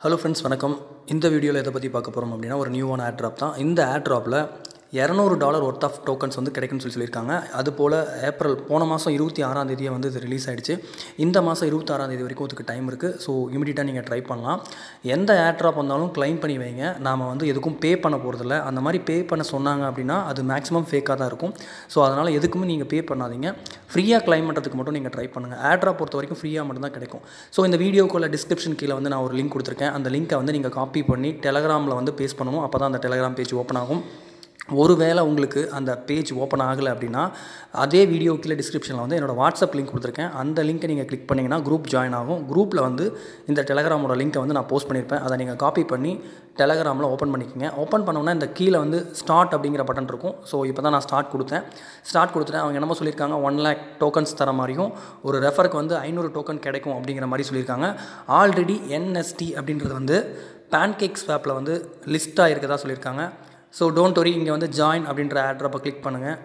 hello friends வணக்கம் இந்த வீடியோவில் எதை பற்றி பார்க்க போகிறோம் அப்படின்னா ஒரு நியூவான ஆட் ட்ராப் தான் இந்த ஆட் ட்ராப்பில் இரநூறு டாலர் ஒர்த் ஆஃப் டோக்கன்ஸ் வந்து கிடைக்கும்னு சொல்லி சொல்லியிருக்காங்க அது போல் ஏப்ரல் போன மாதம் இருபத்தி ஆறாம் தேதியே வந்து இது ரிலீஸ் ஆயிடுச்சு இந்த மாதம் இருபத்தாறாம் தேதி வரைக்கும் அதுக்கு டைம் இருக்குது ஸோ இமீடியட்டாக நீங்கள் ட்ரை பண்ணலாம் எந்த ஆட் ட்ராப் வந்தாலும் க்ளைம் பண்ணி வைங்க நாம் வந்து எதுக்கும் பே பண்ண போகிறதில்ல அந்த மாதிரி பே பண்ண சொன்னாங்க அப்படின்னா அது மேக்ஸிமம் ஃபேக்காக தான் இருக்கும் ஸோ அதனால் எதுக்குமே நீங்கள் பே பண்ணாதீங்க ஃப்ரீயாக க்ளைம் பண்ணுறதுக்கு மட்டும் நீங்கள் ட்ரை பண்ணுங்கள் ஆட் ட்ராப் பொறுத்த வரைக்கும் ஃப்ரீயாக மட்டும்தான் கிடைக்கும் ஸோ இந்த வீடியோக்குள்ள டிஸ்கிரிப்ஷன் கீழே வந்து நான் ஒரு லிங்க் கொடுத்துருக்கேன் அந்த லிங்க்கை வந்து நீங்கள் காப்பி பண்ணி டெலகிராமில் வந்து பேஸ்ட் பண்ணணும் அப்போ தான் அந்த டெலகிராம் பேஜ் ஓப்பன் ஆகும் ஒருவேளை உங்களுக்கு அந்த பேஜ் ஓப்பன் ஆகலை அப்படின்னா அதே வீடியோ கீழே டிஸ்கிரிப்ஷனில் வந்து என்னோடய வாட்ஸ்அப் லிங்க் கொடுத்துருக்கேன் அந்த லிங்க்கை நீங்கள் கிளிக் பண்ணிங்கன்னா குரூப் ஜாயின் ஆகும் குரூப்பில் வந்து இந்த டெலகிராமோட லிங்க்கை வந்து நான் போஸ்ட் பண்ணியிருப்பேன் அதை நீங்கள் காப்பி பண்ணி டெலகிராமில் ஓப்பன் பண்ணிக்கோங்க ஓப்பன் பண்ணோன்னா இந்த கீழே வந்து ஸ்டார்ட் அப்படிங்கிற பட்டன் இருக்கும் ஸோ இப்போ தான் நான் ஸ்டார்ட் கொடுத்தேன் ஸ்டார்ட் கொடுத்துட்டேன் அவங்க என்னமோ சொல்லியிருக்காங்க ஒன் லேக் டோக்கன்ஸ் தர மாதிரியும் ஒரு ரெஃபருக்கு வந்து ஐநூறு டோக்கன் கிடைக்கும் அப்படிங்கிற மாதிரி சொல்லியிருக்காங்க ஆல்ரெடி என்எஸ்டி அப்படின்றது வந்து பேன்கேக் ஸ்வாப்பில் வந்து லிஸ்ட்டாக இருக்கதா சொல்லியிருக்காங்க ஸோ டோன்ட் ஒரி இங்கே வந்து ஜாயின் அப்படின்ற ஆட்ரப்பை கிளிக் பண்ணுங்கள்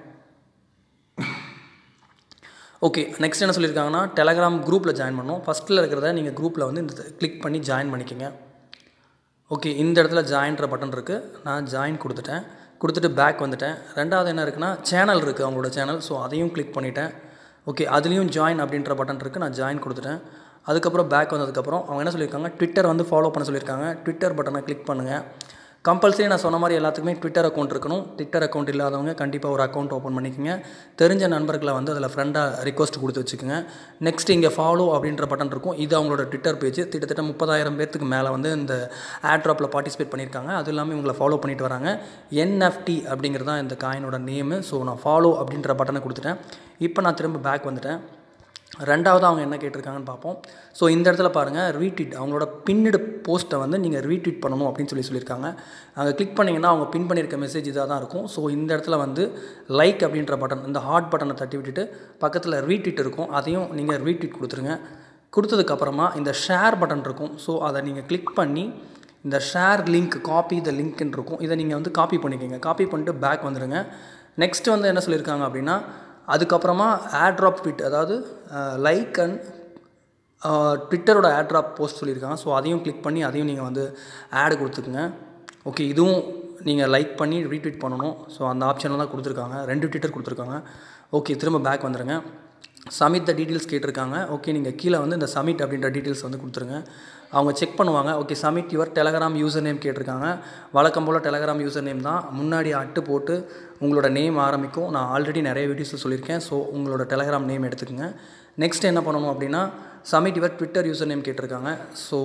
ஓகே நெக்ஸ்ட் என்ன சொல்லியிருக்காங்கன்னா டெலகிராம் குரூப்பில் ஜாயின் பண்ணணும் ஃபஸ்ட்டில் இருக்கிறத நீங்கள் குரூப்பில் வந்து இந்த கிளிக் பண்ணி ஜாயின் பண்ணிக்கோங்க ஓகே இந்த இடத்துல ஜாயின்ற பட்டன் இருக்குது நான் ஜாயின் கொடுத்துட்டேன் கொடுத்துட்டு பேக் வந்துட்டேன் ரெண்டாவது என்ன இருக்குன்னா சேனல் இருக்குது அவங்களோட சேனல் ஸோ அதையும் கிளிக் பண்ணிட்டேன் ஓகே அதுலேயும் ஜாயின் அப்படின்ற பட்டன் இருக்குது நான் ஜாயின் கொடுத்துட்டேன் அதுக்கப்புறம் பேக் வந்ததுக்கப்புறம் அவங்க என்ன சொல்லியிருக்காங்க ட்விட்டர் வந்து ஃபாலோ பண்ண சொல்லியிருக்காங்க ட்விட்டர் பட்டனை கிளிக் பண்ணுங்கள் கம்பல்சரி நான் சொன்ன மாதிரி எல்லாத்துக்குமே ட்விட்டர் அக்கௌண்ட் இருக்கணும் ட்விட்டர் அக்கௌண்ட் இல்லாதவங்க கண்டிப்பாக ஒரு அக்கௌண்ட் ஓப்பன் பண்ணிக்கோங்க தெரிஞ்ச நண்பர்களை வந்து அதில் ஃப்ரெண்டாக ரிக்வஸ்ட் கொடுத்து வச்சுக்கோங்க நெக்ஸ்ட் இங்கே ஃபாலோ அப்படின்ற பட்டன் இருக்கும் இது அவங்களோட ட்விட்டர் பேஜ் கிட்டத்தட்ட முப்பதாயிரம் பேர்த்துக்கு மேலே வந்து இந்த ஆட்ராப்பில் பார்ட்டிசிபேட் பண்ணியிருக்காங்க அது இல்லாமல் இவங்களை ஃபாலோ பண்ணிட்டு வராங்க என்எஃப்டி அப்படிங்கிறது தான் இந்த காயினோட நேமு ஸோ நான் ஃபாலோ அப்படின்ற பட்டனை கொடுத்துட்டேன் இப்போ நான் திரும்ப பேக் வந்துட்டேன் ரெண்டாவது அவங்க என்ன கேட்டிருக்காங்கன்னு பார்ப்போம் ஸோ இந்த இடத்துல பாருங்கள் ரீட்வீட் அவங்களோட பின்னிடு போஸ்ட்டை வந்து நீங்கள் ரீட்வீட் பண்ணணும் அப்படின்னு சொல்லி சொல்லியிருக்காங்க அங்கே கிளிக் பண்ணிங்கன்னா அவங்க பின் பண்ணியிருக்க மெசேஜ் இதாக தான் இருக்கும் ஸோ இந்த இடத்துல வந்து லைக் அப்படின்ற பட்டன் இந்த ஹார்ட் பட்டனை தட்டி விட்டுட்டு பக்கத்தில் ரீட்வீட் இருக்கும் அதையும் நீங்கள் ரீட்வீட் கொடுத்துருங்க கொடுத்ததுக்கப்புறமா இந்த ஷேர் பட்டன் இருக்கும் ஸோ அதை நீங்கள் கிளிக் பண்ணி இந்த ஷேர் லிங்க் காப்பி த லிங்க்னு இருக்கும் இதை நீங்கள் வந்து காப்பி பண்ணிக்கோங்க காப்பி பண்ணிட்டு பேக் வந்துடுங்க நெக்ஸ்ட் வந்து என்ன சொல்லியிருக்காங்க அப்படின்னா அதுக்கப்புறமா ஆட்ராப் ட்விட் அதாவது லைக் அண்ட் ட்விட்டரோட ஆட்ராப் போஸ்ட் சொல்லியிருக்காங்க ஸோ அதையும் கிளிக் பண்ணி அதையும் நீங்கள் வந்து ஆடு கொடுத்துக்குங்க ஓகே இதுவும் நீங்கள் லைக் பண்ணி ரீட்வீட் பண்ணணும் ஸோ அந்த ஆப்ஷனில் தான் கொடுத்துருக்காங்க ரெண்டு ட்விட்டர் கொடுத்துருக்காங்க ஓகே திரும்ப பேக் வந்துடுங்க சமிட் த டீட்டெயில்ஸ் கேட்டிருக்காங்க ஓகே நீங்கள் கீழே வந்து இந்த சமிட் அப்படின்ற டீட்டெயில்ஸ் வந்து கொடுத்துருங்க அவங்க செக் பண்ணுவாங்க okay submit your Telegram user name கேட்டிருக்காங்க வழக்கம் போல் டெலகிராம் யூசர் நேம் தான் முன்னாடி அட்டு போட்டு உங்களோட நேம் ஆரம்பிக்கும் நான் ஆல்ரெடி நிறைய வீடியோஸில் சொல்லியிருக்கேன் ஸோ உங்களோட டெலகிராம் நேம் எடுத்துக்கோங்க நெக்ஸ்ட் என்ன பண்ணணும் அப்படின்னா submit your Twitter user name கேட்டிருக்காங்க ஸோ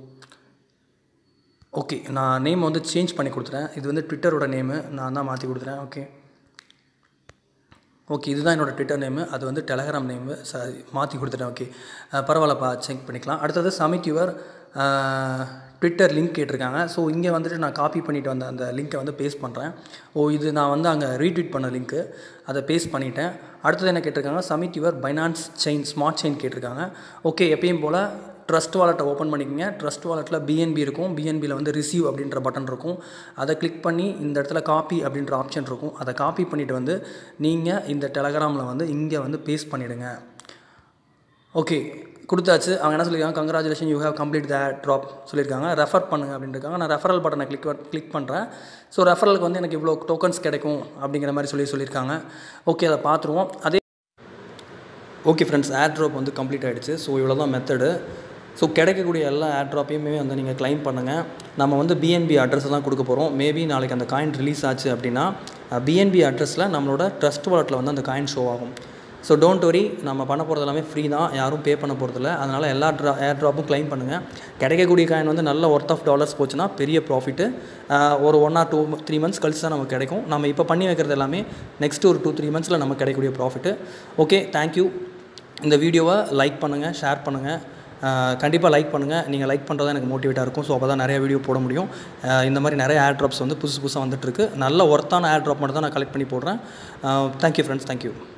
ஓகே நான் நேம் வந்து சேஞ்ச் பண்ணி கொடுத்துட்டேன் இது வந்து ட்விட்டரோட நேமு நான் தான் மாற்றி கொடுத்துறேன் ஓகே ஓகே இதுதான் என்னோடய ட்விட்டர் நேமு அது வந்து டெலகிராம் நேமு சாரி மாற்றி கொடுத்துட்டேன் ஓகே பரவாயில்லப்பா செக் பண்ணிக்கலாம் அடுத்தது சமிட் யுவர் ட்விட்டர் லிங்க் கேட்டிருக்காங்க ஸோ இங்கே வந்துட்டு நான் காப்பி பண்ணிவிட்டு வந்த அந்த லிங்க்கை வந்து பேஸ்ட் பண்ணுறேன் ஓ இது நான் வந்து அங்கே ரீட்வீட் பண்ண லிங்க்கு அதை பேஸ்ட் பண்ணிவிட்டேன் அடுத்தது என்ன கேட்டிருக்காங்க submit your Binance chain smart chain கேட்டிருக்காங்க ஓகே எப்பயும் போல் ட்ரஸ்ட் வாலெட்டை ஓப்பன் பண்ணிக்கோங்க ட்ரஸ்ட் வாலெட்டில் பிஎன்பி இருக்கும் பிஎன்பியில் வந்து ரிசீவ் அப்படின்ற பட்டன் இருக்கும் அதை கிளிக் பண்ணி இந்த இடத்துல காப்பி அப்படின்ற ஆப்ஷன் இருக்கும் அதை காப்பி பண்ணிவிட்டு வந்து நீங்கள் இந்த டெலகிராமில் வந்து இங்கே வந்து பேஸ்ட் பண்ணிவிடுங்க ஓகே கொடுத்தாச்சு அவங்க என்ன சொல்லியிருக்காங்க congratulation you have complete the drop சொல்லியிருக்காங்க ரெஃபர் பண்ணுங்க அப்படின்னு இருக்காங்க நான் ரெஃபரல் பட்டனை கிளிக் கிளிக் பண்ணுறேன் ஸோ ரெஃபரலுக்கு வந்து எனக்கு இவ்வளோ டோக்கன்ஸ் கிடைக்கும் அப்படிங்கிற மாதிரி சொல்லி சொல்லியிருக்காங்க ஓகே அதை பார்த்துருவோம் அதே ஓகே ஃப்ரெண்ட்ஸ் ஆட் ட்ராப் வந்து கம்ப்ளீட் ஆகிடுச்சு ஸோ இவ்வளோ தான் மெத்தடு ஸோ கிடைக்கக்கூடிய எல்லா ஆட் ட்ராப்பையுமே வந்து நீங்கள் கிளைம் பண்ணுங்கள் நம்ம வந்து பிஎன்பி அட்ரஸ் தான் கொடுக்க போகிறோம் மேபி நாளைக்கு அந்த காயின் ரிலீஸ் ஆச்சு அப்படின்னா பிஎன்பி அட்ரஸில் நம்மளோட ட்ரஸ்ட் வாலெட்டில் வந்து அந்த காயின் ஷோ ஆகும் ஸோ டோன்ட் வரி நம்ம பண்ண போகிறது எல்லாமே ஃப்ரீ தான் யாரும் பே பண்ண போகிறதில்ல அதனால் எல்லா ட்ரா ஏர் ட்ராப்பும் கிளைம் பண்ணுங்கள் கிடைக்கக்கூடிய காயின் வந்து நல்ல ஒர்த் ஆஃப் டாலர்ஸ் போச்சுன்னா பெரிய ப்ராஃபிட்டு ஒரு one or two three months கழிச்சு தான் நமக்கு கிடைக்கும் நம்ம இப்போ பண்ணி வைக்கிறது எல்லாமே நெக்ஸ்ட் ஒரு டூ த்ரீ மந்த்ஸில் நமக்கு கிடைக்கக்கூடிய ப்ராஃபிட்டு ஓகே தேங்க்யூ இந்த வீடியோவை லைக் பண்ணுங்கள் ஷேர் பண்ணுங்கள் கண்டிப்பாக லைக் பண்ணுங்கள் நீங்கள் லைக் பண்ணுறது எனக்கு மோட்டிவேட்டாக இருக்கும் ஸோ அப்போ தான் நிறைய வீடியோ போட முடியும் இந்த மாதிரி நிறைய ஆட் ட்ராப்ஸ் வந்து புதுசு புதுசாக வந்துட்டுருக்கு நல்ல ஒர்த்தான ஆட் ட்ராப் மட்டும் தான் நான் கலெக்ட் பண்ணி போடுறேன் தேங்க்யூ ஃப்ரெண்ட்ஸ் தேங்க்யூ